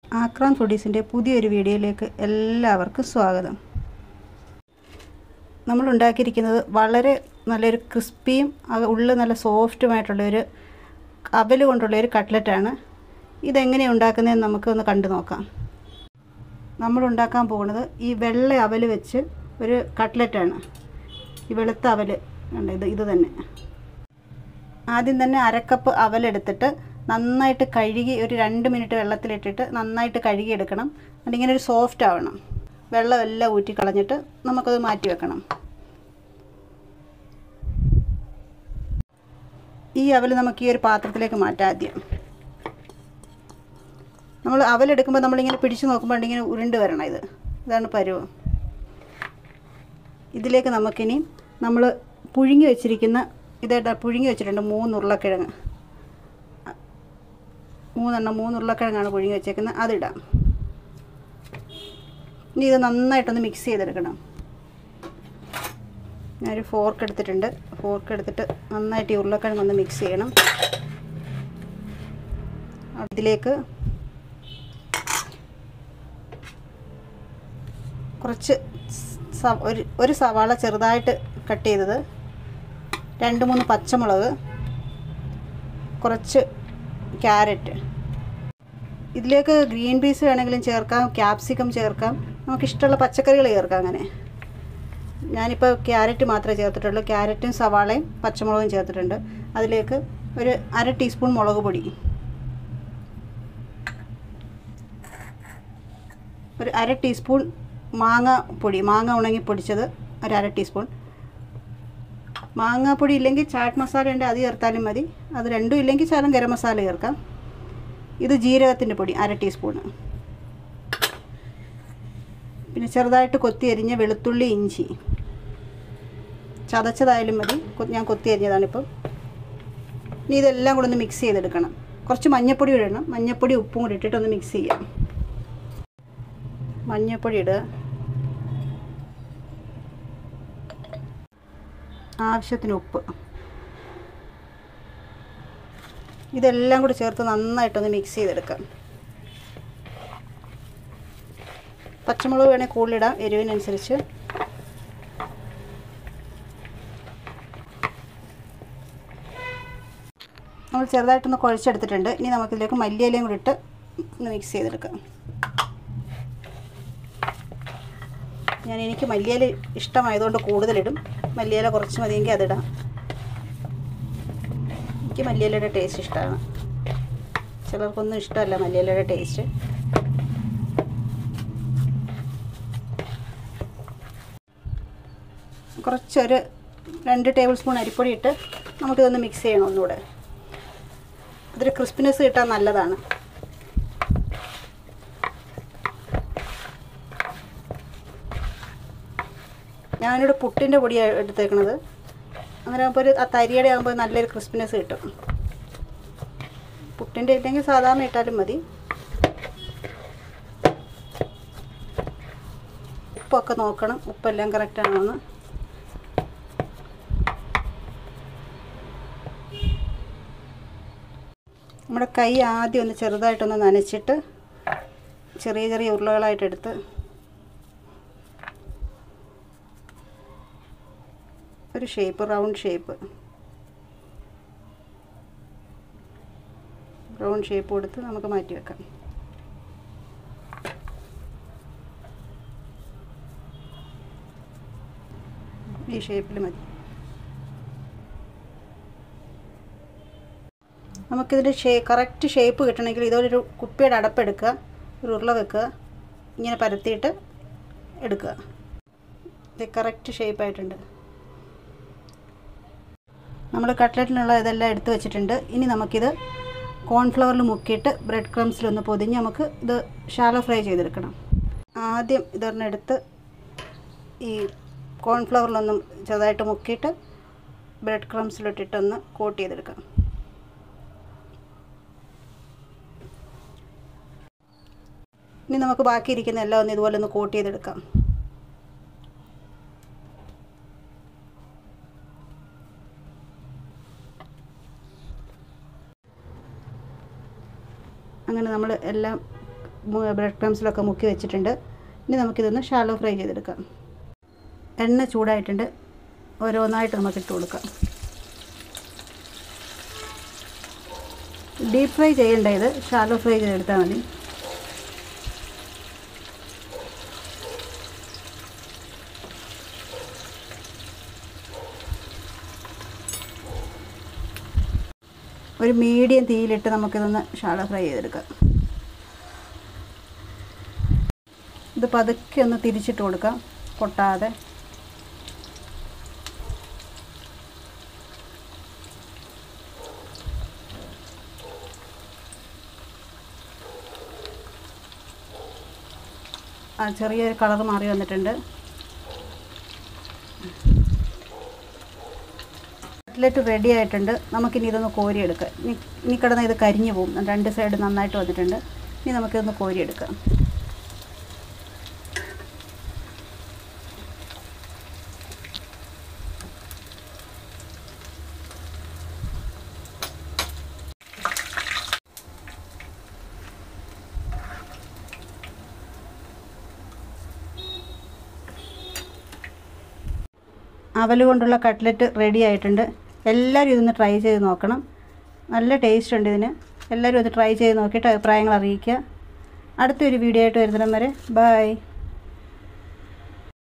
ആക്രാം ഫുഡീസിൻ്റെ പുതിയൊരു വീഡിയോയിലേക്ക് എല്ലാവർക്കും സ്വാഗതം നമ്മൾ ഉണ്ടാക്കിയിരിക്കുന്നത് വളരെ നല്ലൊരു ക്രിസ്പിയും അത് ഉള്ളിൽ നല്ല സോഫ്റ്റുമായിട്ടുള്ളൊരു അവൽ കൊണ്ടുള്ളൊരു കട്ട്ലറ്റാണ് ഇതെങ്ങനെയാണ് ഉണ്ടാക്കുന്നതെന്ന് നമുക്കൊന്ന് കണ്ടു നോക്കാം നമ്മൾ ഉണ്ടാക്കാൻ പോകുന്നത് ഈ വെള്ള അവൽ വെച്ച് ഒരു കട്ട്ലറ്റാണ് ഈ വെളുത്ത അവൽ ഉണ്ട് ഇത് ഇത് തന്നെ ആദ്യം തന്നെ അരക്കപ്പ് അവലെടുത്തിട്ട് നന്നായിട്ട് കഴുകി ഒരു രണ്ട് മിനിറ്റ് വെള്ളത്തിലിട്ടിട്ട് നന്നായിട്ട് കഴുകി എടുക്കണം അതിങ്ങനെ ഒരു സോഫ്റ്റ് ആവണം വെള്ളമെല്ലാം ഊറ്റി കളഞ്ഞിട്ട് നമുക്കത് മാറ്റി വെക്കണം ഈ അവൽ നമുക്ക് ഈ ഒരു പാത്രത്തിലേക്ക് മാറ്റാം ആദ്യം നമ്മൾ അവലെടുക്കുമ്പോൾ നമ്മളിങ്ങനെ പിടിച്ച് നോക്കുമ്പോൾ ഇങ്ങനെ ഉരുണ്ട് വരണം ഇത് ഇതാണ് പരുവം ഇതിലേക്ക് നമുക്കിനി നമ്മൾ പുഴുങ്ങി വെച്ചിരിക്കുന്ന ഇതായിട്ട് പുഴുങ്ങി വെച്ചിട്ടുണ്ട് മൂന്ന് ഉരുളക്കിഴങ്ങ് മൂന്നെണ്ണം മൂന്ന് ഉരുളക്കിഴങ്ങാണ് പുഴുങ്ങി വെച്ചേക്കുന്നത് അതിടാം ഇനി ഇത് നന്നായിട്ടൊന്ന് മിക്സ് ചെയ്തെടുക്കണം ഞാനൊരു ഫോർക്ക് എടുത്തിട്ടുണ്ട് ഫോർക്ക് എടുത്തിട്ട് നന്നായിട്ട് ഈ ഉരുളക്കിഴങ്ങ് ഒന്ന് മിക്സ് ചെയ്യണം അതിലേക്ക് കുറച്ച് സ ഒരു ഒരു സവാള ചെറുതായിട്ട് കട്ട് ചെയ്തത് രണ്ട് മൂന്ന് പച്ചമുളക് കുറച്ച് ക്യാരറ്റ് ഇതിലേക്ക് ഗ്രീൻ പീസ് വേണമെങ്കിലും ചേർക്കാം ക്യാപ്സിക്കം ചേർക്കാം നമുക്കിഷ്ടമുള്ള പച്ചക്കറികൾ ചേർക്കാം അങ്ങനെ ഞാനിപ്പോൾ ക്യാരറ്റ് മാത്രമേ ചേർത്തിട്ടുള്ളൂ ക്യാരറ്റും സവാളയും പച്ചമുളകും ചേർത്തിട്ടുണ്ട് അതിലേക്ക് ഒരു അര ടീസ്പൂൺ മുളക് പൊടി ഒരു അര ടീസ്പൂൺ മാങ്ങ പൊടി മാങ്ങ ഉണങ്ങി പൊടിച്ചത് ഒരു അര ടീസ്പൂൺ മാങ്ങാപ്പൊടി ഇല്ലെങ്കിൽ ചാട്ട് മസാല ഉണ്ട് അത് ചേർത്താലും മതി അത് രണ്ടും ഇല്ലെങ്കിൽ ശകലം ഗരം മസാല ചേർക്കാം ഇത് ജീരകത്തിൻ്റെ പൊടി അര ടീസ്പൂണ് പിന്നെ ചെറുതായിട്ട് കൊത്തി അരിഞ്ഞ വെളുത്തുള്ളി ഇഞ്ചി ചതച്ചതായാലും മതി ഞാൻ കൊത്തി അരിഞ്ഞതാണിപ്പം ഇനി ഇതെല്ലാം കൂടെ ഒന്ന് മിക്സ് ചെയ്തെടുക്കണം കുറച്ച് മഞ്ഞൾപ്പൊടി ഇടണം മഞ്ഞൾപ്പൊടി ഉപ്പും കൂടി ഇട്ടിട്ട് ഒന്ന് മിക്സ് ചെയ്യാം മഞ്ഞൾപ്പൊടി ഇടുക ആവശ്യത്തിന് ഉപ്പ് ഇതെല്ലാം കൂടി ചേർത്ത് നന്നായിട്ടൊന്ന് മിക്സ് ചെയ്തെടുക്കാം പച്ചമുളക് വേണേൽ കൂടുതലിടാം എരിവിനനുസരിച്ച് നമ്മൾ ചെറുതായിട്ടൊന്ന് കുഴച്ചെടുത്തിട്ടുണ്ട് ഇനി നമുക്കിതിലേക്ക് മല്ലിയിലയും കൂടി ഇട്ട് ഒന്ന് മിക്സ് ചെയ്തെടുക്കാം ഞാൻ എനിക്ക് മല്ലിയില ഇഷ്ടമായതുകൊണ്ട് കൂടുതലിടും മല്ലിയില കുറച്ച് മതിയെങ്കിൽ അതിടാം എനിക്ക് മല്ലിയിലയുടെ ടേസ്റ്റ് ഇഷ്ടമാണ് ചിലർക്കൊന്നും ഇഷ്ടമല്ല മല്ലിയിലയുടെ ടേസ്റ്റ് കുറച്ചൊരു രണ്ട് ടേബിൾ സ്പൂൺ അരിപ്പൊടി ഇട്ട് നമുക്കിതൊന്ന് മിക്സ് ചെയ്യണം ഒന്നുകൂടെ അതൊരു ക്രിസ്പിനെസ് കിട്ടാൻ നല്ലതാണ് ഞാനിവിടെ പുട്ടിൻ്റെ പൊടിയാണ് എടുത്തേക്കണത് അങ്ങനെ ആകുമ്പോൾ ഒരു ആ തരിയുടെ ആകുമ്പോൾ നല്ലൊരു ക്രിസ്പിനെസ് കിട്ടും പുട്ടിൻ്റെ ഇല്ലെങ്കിൽ സാധാരണ ഇട്ടാലും മതി ഉപ്പൊക്കെ നോക്കണം ഉപ്പെല്ലാം കറക്റ്റ് ആണോന്ന് നമ്മുടെ കൈ ആദ്യം ഒന്ന് ചെറുതായിട്ടൊന്ന് നനച്ചിട്ട് ചെറിയ ചെറിയ ഉരുളകളായിട്ടെടുത്ത് ഒരു shape round shape round shape കൊടുത്ത് നമുക്ക് മാറ്റി വെക്കാം ഈ ഷേപ്പിൽ മതി നമുക്കിതിൻ്റെ ഷേ കറക്റ്റ് ഷേപ്പ് കിട്ടണമെങ്കിൽ ഇതൊരു കുപ്പിയുടെ അടപ്പെടുക്കുക ഒരു ഉരുള വെക്കുക ഇങ്ങനെ പരത്തിയിട്ട് എടുക്കുക ഇത് കറക്റ്റ് ഷേപ്പായിട്ടുണ്ട് നമ്മൾ കട്ട്ലറ്റിനുള്ള ഇതെല്ലാം എടുത്ത് വെച്ചിട്ടുണ്ട് ഇനി നമുക്കിത് കോൺഫ്ലവറിൽ മുക്കിയിട്ട് ബ്രെഡ് ക്രംസിലൊന്ന് പൊതിഞ്ഞ് നമുക്ക് ഇത് ഷാലോ ഫ്രൈ ചെയ്തെടുക്കണം ആദ്യം ഇതൊരെണ്ണം എടുത്ത് ഈ കോൺഫ്ലവറിലൊന്നും ചെറുതായിട്ട് മുക്കിയിട്ട് ബ്രെഡ് ക്രംസിലിട്ടിട്ടൊന്ന് കോട്ട് ചെയ്തെടുക്കാം ഇനി നമുക്ക് ബാക്കിയിരിക്കുന്ന എല്ലാം ഒന്ന് ഇതുപോലെ ഒന്ന് കോട്ട് ചെയ്തെടുക്കാം അങ്ങനെ നമ്മൾ എല്ലാം ബ്രെഡ് ക്രംസിലൊക്കെ മുക്കി വെച്ചിട്ടുണ്ട് ഇനി നമുക്കിതൊന്ന് ഷാലോ ഫ്രൈ ചെയ്തെടുക്കാം എണ്ണ ചൂടായിട്ടുണ്ട് ഓരോന്നായിട്ട് നമുക്ക് ഇട്ട് കൊടുക്കാം ഡീപ്പ് ഫ്രൈ ചെയ്യേണ്ട ഇത് ഷാലോ ഫ്രൈ ചെയ്തെടുത്താൽ മതി ഒരു മീഡിയം തീയിലിട്ട് നമുക്കിതൊന്ന് ഷാലോ ഫ്രൈ ചെയ്തെടുക്കാം ഇത് പതുക്കെ ഒന്ന് തിരിച്ചിട്ട് കൊടുക്കാം പൊട്ടാതെ ആ ചെറിയൊരു കളർ മാറി വന്നിട്ടുണ്ട് കട്ട്ലറ്റ് റെഡി ആയിട്ടുണ്ട് നമുക്കിനി ഇതൊന്ന് കോരിയെടുക്കാം ഇനി ഇനി കിടന്ന് ഇത് കരിഞ്ഞു പോകും രണ്ട് സൈഡ് നന്നായിട്ട് വന്നിട്ടുണ്ട് ഇനി നമുക്കിതൊന്ന് കോരിയെടുക്കാം അവൽ കൊണ്ടുള്ള കട്ട്ലറ്റ് റെഡി ആയിട്ടുണ്ട് എല്ലാവരും ഇതൊന്ന് ട്രൈ ചെയ്ത് നോക്കണം നല്ല ടേസ്റ്റ് ഉണ്ട് ഇതിന് എല്ലാവരും ഒന്ന് ട്രൈ ചെയ്ത് നോക്കിയിട്ട് അഭിപ്രായങ്ങൾ അറിയിക്കുക അടുത്തൊരു വീഡിയോ ആയിട്ട് വരുന്നിടം വരെ ബായ്